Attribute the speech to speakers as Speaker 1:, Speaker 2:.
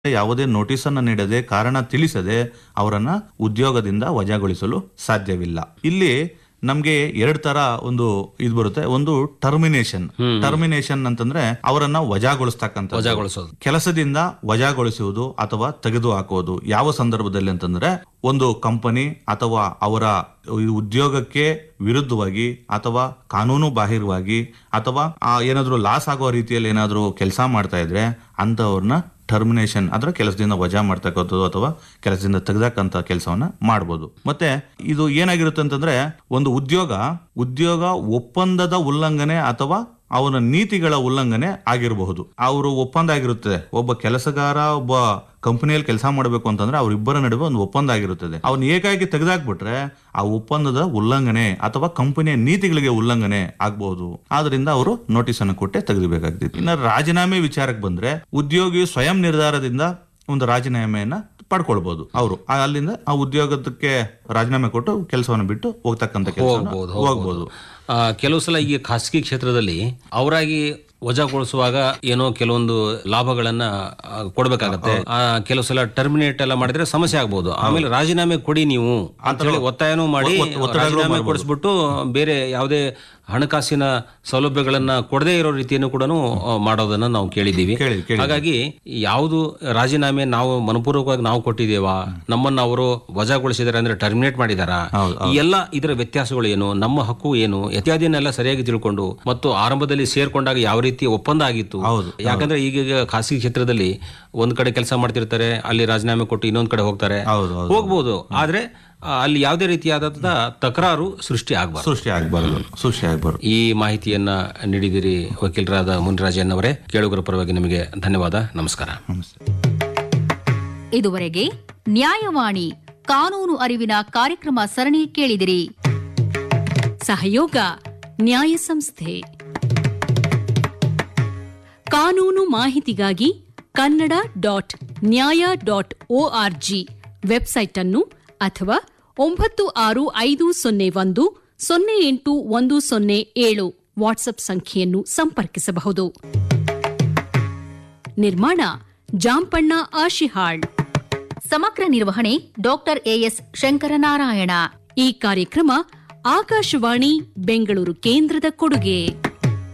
Speaker 1: ಯಾವುದೇ ನೋಟಿಸ್ ಅನ್ನ ನೀಡದೆ ಕಾರಣ ತಿಳಿಸದೆ ಅವರನ್ನ ಉದ್ಯೋಗದಿಂದ ವಜಾಗೊಳಿಸಲು ಸಾಧ್ಯವಿಲ್ಲ ಇಲ್ಲಿ ನಮ್ಗೆ ಎರಡ್ ತರ ಒಂದು ಇದು ಬರುತ್ತೆ ಒಂದು ಟರ್ಮಿನೇಷನ್ ಟರ್ಮಿನೇಷನ್ ಅಂತಂದ್ರೆ ಅವರನ್ನ ವಜಾಗೊಳಿಸ್ತಕ್ಕಂಥ
Speaker 2: ವಜಾಗೊಳಿಸೋದು
Speaker 1: ಕೆಲಸದಿಂದ ವಜಾಗೊಳಿಸುವುದು ಅಥವಾ ತೆಗೆದು ಹಾಕುವುದು ಯಾವ ಸಂದರ್ಭದಲ್ಲಿ ಅಂತಂದ್ರೆ ಒಂದು ಕಂಪನಿ ಅಥವಾ ಅವರ ಉದ್ಯೋಗಕ್ಕೆ ವಿರುದ್ಧವಾಗಿ ಅಥವಾ ಕಾನೂನು ಬಾಹಿರವಾಗಿ ಅಥವಾ ಆ ಏನಾದ್ರೂ ಲಾಸ್ ಆಗೋ ರೀತಿಯಲ್ಲಿ ಏನಾದ್ರೂ ಕೆಲಸ ಮಾಡ್ತಾ ಇದ್ರೆ ಅಂತವ್ರನ್ನ ಟರ್ಮಿನೇಷನ್ ಅಂದ್ರೆ ಕೆಲಸದಿಂದ ವಜಾ ಮಾಡ್ತಕ್ಕಂಥದ್ದು ಅಥವಾ ಕೆಲಸದಿಂದ ತೆಗೆದಕ್ಕಂತ ಕೆಲಸವನ್ನ ಮಾಡ್ಬೋದು ಮತ್ತೆ ಇದು ಏನಾಗಿರುತ್ತೆ ಅಂತಂದ್ರೆ ಒಂದು ಉದ್ಯೋಗ ಉದ್ಯೋಗ ಒಪ್ಪಂದದ ಉಲ್ಲಂಘನೆ ಅಥವಾ ಅವನ ನೀತಿಗಳ ಉಲ್ಲಂಘನೆ ಆಗಿರಬಹುದು ಅವರು ಒಪ್ಪಂದ ಆಗಿರುತ್ತದೆ ಒಬ್ಬ ಕೆಲಸಗಾರ ಒಬ್ಬ ಕಂಪನಿಯಲ್ಲಿ ಕೆಲಸ ಮಾಡಬೇಕು ಅಂತಂದ್ರೆ ಅವರಿಬ್ಬರ ನಡುವೆ ಒಂದು ಒಪ್ಪಂದ ಆಗಿರುತ್ತದೆ ಅವನು ಏಕಾಏಕಿ ತೆಗೆದಾಕ್ಬಿಟ್ರೆ ಆ ಒಪ್ಪಂದದ ಉಲ್ಲಂಘನೆ ಅಥವಾ ಕಂಪನಿಯ ನೀತಿಗಳಿಗೆ ಉಲ್ಲಂಘನೆ ಆಗಬಹುದು ಆದ್ರಿಂದ ಅವರು ನೋಟಿಸ್ ಅನ್ನು ಕೊಟ್ಟೆ ತೆಗೆದಬೇಕಾಗ್ತದೆ ಇನ್ನು ರಾಜೀನಾಮೆ ವಿಚಾರಕ್ಕೆ ಬಂದ್ರೆ ಉದ್ಯೋಗಿ ಸ್ವಯಂ ನಿರ್ಧಾರದಿಂದ ಒಂದು ರಾಜೀನಾಮೆಯನ್ನ ಪಡ್ಕೊಳ್ಬಹುದು ಅವರು ಅಲ್ಲಿಂದ ಆ ಉದ್ಯೋಗಕ್ಕೆ ರಾಜೀನಾಮೆ ಕೊಟ್ಟು ಕೆಲಸವನ್ನು ಬಿಟ್ಟು ಹೋಗ್ತಕ್ಕಂಥ ಕೆಲಸ
Speaker 2: ಹೋಗ್ಬೋದು,
Speaker 1: ಹೋಗ್ಬೋದು
Speaker 2: ಆ, ಕೆಲವು ಸಲ ಈಗ ಖಾಸಗಿ ಕ್ಷೇತ್ರದಲ್ಲಿ ಅವರಾಗಿ ವಜಾಗೊಳಿಸುವಾಗ ಏನೋ ಕೆಲವೊಂದು ಲಾಭಗಳನ್ನ ಆ, ಕೊಡ್ಬೇಕಾಗತ್ತೆ ಆ, ಕೆಲವು ಸಲ ಟರ್ಮಿನೇಟ್ ಎಲ್ಲ ಮಾಡಿದ್ರೆ ಸಮಸ್ಯೆ ಆಗ್ಬೋದು ಆಮೇಲೆ ರಾಜೀನಾಮೆ ಕೊಡಿ ನೀವು ಅಂತ ಹೇಳಿ ಒತ್ತಾಯನೂ ಮಾಡಿ ರಾಜೀನಾಮೆ ಕೊಡಿಸ್ಬಿಟ್ಟು ಬೇರೆ ಯಾವುದೇ ಹಣಕಾಸಿನ ಸೌಲಭ್ಯಗಳನ್ನ ಕೊಡದೇ ಇರೋ ರೀತಿಯನ್ನು ಕೂಡ ಮಾಡೋದನ್ನ ನಾವು ಕೇಳಿದ್ದೀವಿ
Speaker 1: ಕೇಳಿ ಕೇಳಿ
Speaker 2: ಹಾಗಾಗಿ ಯಾವುದು ರಾಜೀನಾಮೆ ನಾವು ಮನಪೂರ್ವಕವಾಗಿ ನಾವು ಕೊಟ್ಟಿದ್ದೇವಾ ನಮ್ಮನ್ನ ಅವರು ವಜಾಗೊಳಿಸಿದಾರೆ ಅಂದ್ರೆ ಟರ್ಮಿನೇಟ್ ಮಾಡಿದಾರಾ
Speaker 1: ಹೌದು,
Speaker 2: ಈ ಎಲ್ಲ ಇದರ ವ್ಯತ್ಯಾಸಗಳು ಏನು ನಮ್ಮ ಹಕ್ಕು ಏನು ಇತ್ಯಾದಿಯನ್ನೆಲ್ಲ ಸರಿಯಾಗಿ ತಿಳ್ಕೊಂಡು ಮತ್ತು ಆರಂಭದಲ್ಲಿ ಸೇರ್ಕೊಂಡಾಗ ಯಾವ ರೀತಿ ಒಪ್ಪಂದ ಆಗಿತ್ತು
Speaker 1: ಹೌದು,
Speaker 2: ಯಾಕಂದ್ರೆ ಈಗ ಖಾಸಗಿ ಕ್ಷೇತ್ರದಲ್ಲಿ ಒಂದ್ ಕಡೆ ಕೆಲಸ ಮಾಡ್ತಿರ್ತಾರೆ ಅಲ್ಲಿ ರಾಜೀನಾಮೆ ಕೊಟ್ಟು ಇನ್ನೊಂದ್ ಕಡೆ ಹೋಗ್ತಾರೆ
Speaker 1: ಹೌದು ಹೌದು
Speaker 2: ಹೋಗ್ಬೋದು ಆದ್ರೆ ಆ, ಅಲ್ಲಿ ಯಾವುದೇ ರೀತಿಯಾದಂತಹ ತಕರಾರು ಸೃಷ್ಟಿ ಆಗಬಾರ್ದು
Speaker 1: ಸೃಷ್ಟಿ ಆಗ್ಬಾರ್ದು ಸೃಷ್ಟಿ ಆಗ್ಬಾರ್ದು
Speaker 2: ಈ ಮಾಹಿತಿಯನ್ನ ನೀಡಿದಿರಿ ವಕೀಲರಾದ ಮುನಿರಾಜನ್ ಅವರೇ ಕೇಳುಗರ ಪರವಾಗಿ ನಿಮಗೆ ಧನ್ಯವಾದ ನಮಸ್ಕಾರ
Speaker 1: ನಮಸ್ತೆ
Speaker 3: ಇದುವರೆಗೆ ನ್ಯಾಯವಾಣಿ ಕಾನೂನು ಅರಿವಿನ ಕಾರ್ಯಕ್ರಮ ಸರಣಿ ಕೇಳಿದಿರಿ
Speaker 4: ಸಹಯೋಗ ನ್ಯಾಯ ಸಂಸ್ಥೆ ಕಾನೂನು ಮಾಹಿತಿಗಾಗಿ Kannada dot Nyaya dot org website ಅನ್ನು ಅಥವಾ ಒಂಬತ್ತು ಆರು ಐದು ಸೊನ್ನೆ ಒಂದು ಸೊನ್ನೆ ಎಂಟು ಒಂದು ಸೊನ್ನೆ ಏಳು ವಾಟ್ಸ್ಆಪ್ ಸಂಖ್ಯೆಯನ್ನು ಸಂಪರ್ಕಿಸಬಹುದು ನಿರ್ಮಾಣ ಜಾಂಪಣ್ಣ ಆಶಿಹಾಳ್
Speaker 3: ಸಮಗ್ರ ನಿರ್ವಹಣೆ ಡಾಕ್ಟರ್ ಎಎಸ್ ಶಂಕರನಾರಾಯಣ
Speaker 4: ಈ ಕಾರ್ಯಕ್ರಮ ಆಕಾಶವಾಣಿ ಬೆಂಗಳೂರು ಕೇಂದ್ರದ ಕೊಡುಗೆ